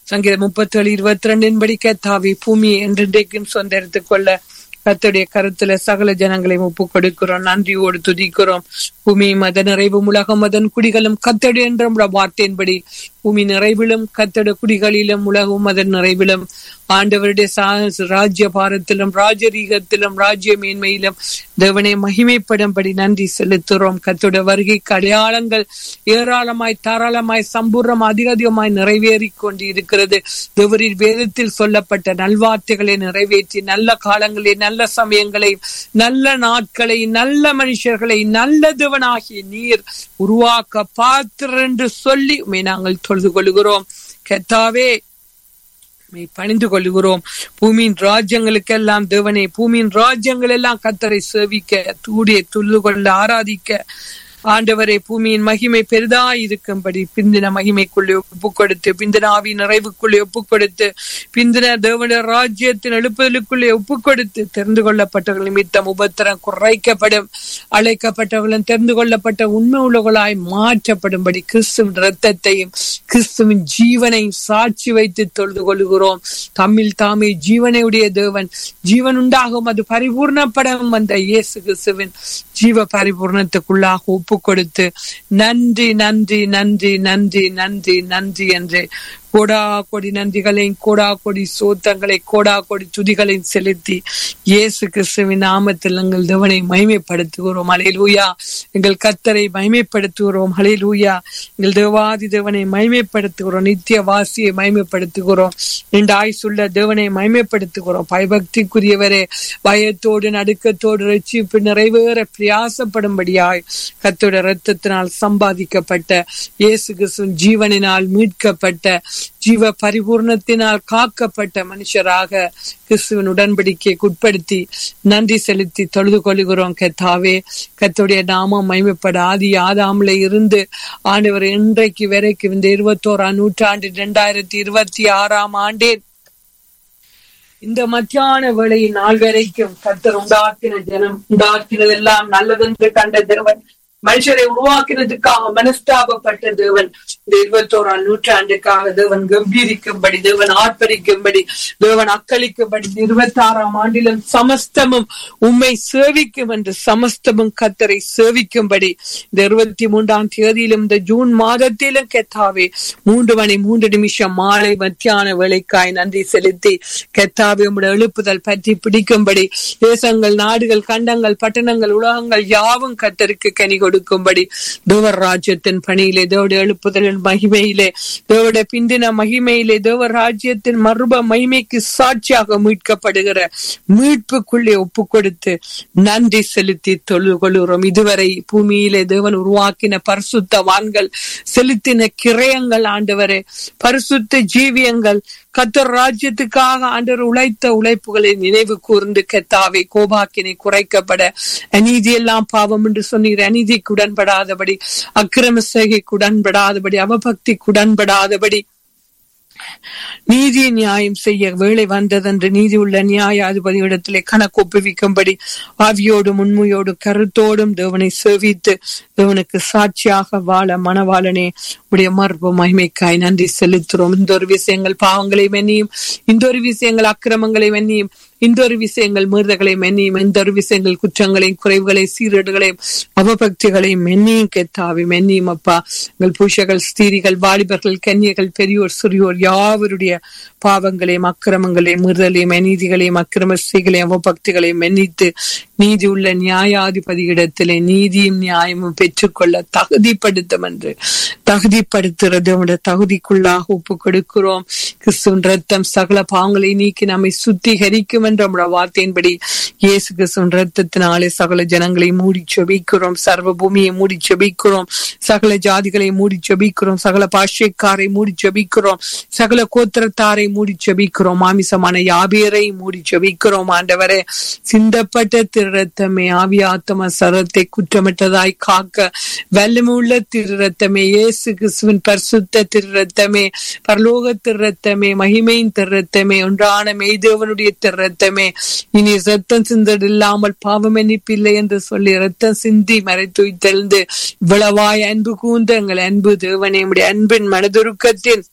சங்கீதம் முப்பத்தி ஏழு இருபத்தி ரெண்டின் படி கத்தாவி பூமியை என்றென்றைக்கும் சொந்தெடுத்துக் கொள்ள கத்துடைய கருத்துல சகல ஜனங்களை ஒப்பு கொடுக்கிறோம் நன்றியோடு துதிக்கிறோம் பூமி மத நிறைவும் உலகம் மதன் குடிகளும் கத்தடு என்ற வார்த்தையின்படி பூமி நிறைவிலும் கத்தட குடிகளிலும் உலகம் அதன் நிறைவிலும் ஆண்டவருடைய ராஜ்ய பாரத்திலும் ராஜரீகத்திலும் ராஜ்ய மேன்மையிலும் தேவனை மகிமைப்படும்படி நன்றி செலுத்துகிறோம் கத்தோட வருகைக்கு அடையாளங்கள் ஏராளமாய் தாராளமாய் சம்பூர்ணம் அதிக அதிகமாய் நிறைவேறி கொண்டு இருக்கிறது தேவரின் வேதத்தில் சொல்லப்பட்ட நல்வார்த்தைகளை நிறைவேற்றி நல்ல காலங்களை நல்ல சமயங்களை நல்ல நாட்களை நல்ல மனுஷர்களை நல்ல தேவனாகிய நீர் உருவாக்க பாத்திர என்று சொல்லி உண்மை நாங்கள் தொழுது கொள்கிறோம் கெத்தாவே பணிந்து கொள்கிறோம் பூமியின் ராஜ்யங்களுக்கெல்லாம் தேவனே பூமியின் ராஜ்யங்கள் எல்லாம் கத்தரை சேவிக்க தூடிய துள்ளு கொள்ள ஆராதிக்க ஆண்டவரை பூமியின் மகிமை பெரிதா இருக்கும்படி பிந்தின மகிமைக்குள்ளே ஒப்பு கொடுத்து பிந்தின ஆவி நிறைவுக்குள்ளே ஒப்பு கொடுத்து பிந்தின தேவன ராஜ்யத்தின் எழுப்புதலுக்குள்ளே ஒப்பு கொடுத்து தெரிந்து கொள்ளப்பட்டவர்கள் நிமித்தம் உபத்திரம் குறைக்கப்படும் அழைக்கப்பட்டவர்களும் தெரிந்து கொள்ளப்பட்ட உண்மை உலகளாய் மாற்றப்படும்படி கிறிஸ்துவின் ரத்தத்தையும் கிறிஸ்துவின் ஜீவனையும் சாட்சி வைத்து தொழுது கொள்கிறோம் தம்மில் தாமே ஜீவனை உடைய தேவன் ஜீவன் உண்டாகும் அது பரிபூர்ணப்படும் அந்த இயேசு கிறிஸ்துவின் ஜீவ பரிபூர்ணத்துக்குள்ளாக ஒப்பு கொடுத்து நன்றி நன்றி நன்றி நன்றி நன்றி நன்றி என்று கோடா கொடி நன்றிகளையும் கோடா கொடி சோத்தங்களை கோடா கொடி துதிகளையும் செலுத்தி இயேசு கிறிஸ்துவின் நாமத்தில் எங்கள் தேவனை மகிமைப்படுத்துகிறோம் அலை லூயா எங்கள் கத்தரை மகிமைப்படுத்துகிறோம் அலை லூயா எங்கள் தேவாதி தேவனை மகிமைப்படுத்துகிறோம் நித்திய வாசியை மகிமைப்படுத்துகிறோம் ரெண்டு ஆயுசுள்ள தேவனை மகிமைப்படுத்துகிறோம் பயபக்திக்குரியவரே பயத்தோடு நடுக்கத்தோடு ரட்சிப்பு நிறைவேற பிரயாசப்படும்படியாய் கத்தோட ரத்தத்தினால் சம்பாதிக்கப்பட்ட இயேசு கிறிஸ்துவின் ஜீவனினால் மீட்கப்பட்ட ஜீவ பரிபூர்ணத்தினால் காக்கப்பட்ட மனுஷராக கிறிஸ்துவின் உடன்படிக்கைக்கு உட்படுத்தி நன்றி செலுத்தி தொழுது கொள்கிறோம் கத்தாவே கத்தோடைய நாமம் மகிமைப்பட ஆதி ஆதாமில இருந்து ஆண்டவர் இன்றைக்கு வரைக்கும் இந்த இருபத்தோராம் நூற்றாண்டு இரண்டாயிரத்தி இருபத்தி ஆறாம் ஆண்டே இந்த மத்தியான வேளை நாள் வரைக்கும் கத்தர் உண்டாக்கின ஜனம் உண்டாக்கினதெல்லாம் நல்லதென்று கண்ட தேவன் மனுஷரை உருவாக்கினதுக்காக மனஸ்தாபப்பட்ட தேவன் இந்த இருபத்தோராம் நூற்றாண்டுக்காக தேவன் கம்பீரிக்கும்படி தேவன் ஆர்ப்பரிக்கும்படி தேவன் அக்களிக்கும்படி இருபத்தி ஆறாம் ஆண்டிலும் சமஸ்தமும் உண்மை சேவிக்கும் என்று சமஸ்தமும் கத்தரை சேவிக்கும்படி இந்த இருபத்தி மூன்றாம் தேதியிலும் இந்த ஜூன் மாதத்திலும் கெத்தாவே மூன்று மணி மூன்று நிமிஷம் மாலை மத்தியான வேலைக்காய் நன்றி செலுத்தி கெத்தாவே உடைய எழுப்புதல் பற்றி பிடிக்கும்படி தேசங்கள் நாடுகள் கண்டங்கள் பட்டணங்கள் உலகங்கள் யாவும் கத்தருக்கு கனி கொடுக்கும்படி தேவர் ராஜ்யத்தின் பணியிலே தேவடைய எழுப்புதலின் மகிமையிலே தேவடைய பிந்தின மகிமையிலே தேவர் ராஜ்யத்தின் மறுப மகிமைக்கு சாட்சியாக மீட்கப்படுகிற மீட்புக்குள்ளே ஒப்பு கொடுத்து நன்றி செலுத்தி தொழு கொள்கிறோம் இதுவரை பூமியிலே தேவன் உருவாக்கின பரிசுத்தவான்கள் செலுத்தின கிரயங்கள் ஆண்டவரே பரிசுத்த ஜீவியங்கள் கத்தர் ராஜ்யத்துக்காக ஆண்டவர் உழைத்த உழைப்புகளை நினைவு கூர்ந்து கெத்தாவை கோபாக்கினை குறைக்கப்பட அநீதி எல்லாம் பாவம் என்று சொன்னீர் அநீதிக்கு உடன்படாதபடி அக்கிரம செய்கைக்கு உடன்படாதபடி அவபக்திக்கு உடன்படாதபடி நீதி நியாயம் செய்ய வேலை வந்ததென்று நீதி உள்ள நியாயாதிபதி இடத்திலே கணக்கு ஒப்புவிக்கும்படி ஆவியோடும் உண்மையோடும் கருத்தோடும் தேவனை சேவித்து தேவனுக்கு சாட்சியாக வாழ மனவாளனே உடைய மர்ப மகிமைக்காய் நன்றி செலுத்துறோம் இந்த ஒரு விஷயங்கள் பாவங்களை மென்னியும் இந்த ஒரு விஷயங்கள் அக்கிரமங்களை மென்னியும் இந்த ஒரு விஷயங்கள் மீறுதலை மென்னியும் இந்த ஒரு விஷயங்கள் குற்றங்களையும் குறைவுகளை சீரடுகளையும் அவபக்திகளையும் மென்னியும் கெத்தாவி மென்னியும் அப்பா எங்கள் பூஷகள் ஸ்திரிகள் வாலிபர்கள் கன்னியர்கள் பெரியோர் சிறியோர் யாவருடைய பாவங்களையும் அக்கிரமங்களையும் மீறுதலையும் அநீதிகளையும் அக்கிரம ஸ்திரிகளையும் அவபக்திகளையும் மென்னித்து நீதி உள்ள நியாயாதிபதி இடத்திலே நீதியும் நியாயமும் பெற்றுக்கொள்ள தகுதிப்படுத்தும் என்று தகுதிப்படுத்துறது உடைய தகுதிக்குள்ளாக ஒப்பு கொடுக்கிறோம் கிறிஸ்துவின் ரத்தம் சகல பாவங்களை நீக்கி நம்மை சுத்திகரிக்கும் என்ற நம்முடைய வார்த்தையின்படி இயேசு கிறிஸ்துவின் ரத்தத்தினாலே சகல ஜனங்களை மூடி செபிக்கிறோம் சர்வ பூமியை மூடி செபிக்கிறோம் சகல ஜாதிகளை மூடி செபிக்கிறோம் சகல பாஷைக்காரை மூடி செபிக்கிறோம் சகல கோத்திரத்தாரை மூடி செபிக்கிறோம் மாமிசமான யாபியரை மூடி செபிக்கிறோம் ஆண்டவரே சிந்தப்பட்ட திருரத்தமே ஆவியாத்தம சரத்தை குற்றமற்றதாய் காக்க வல்லமுள்ள திருரத்தமே இயேசு கிறிஸ்துவின் பரிசுத்த திருரத்தமே பரலோக திருரத்தமே மகிமையின் திருரத்தமே ஒன்றான மெய்தேவனுடைய திருரத்தமே இனி ரத்தம் சிந்தது இல்லாமல் பாவம் எண்ணிப்பில்லை என்று சொல்லி ரத்தம் சிந்தி மறைத்து தெளிந்து இவ்வளவாய் அன்பு கூந்த எங்கள் அன்பு தேவனே உடைய அன்பின் மனதுருக்கத்தின்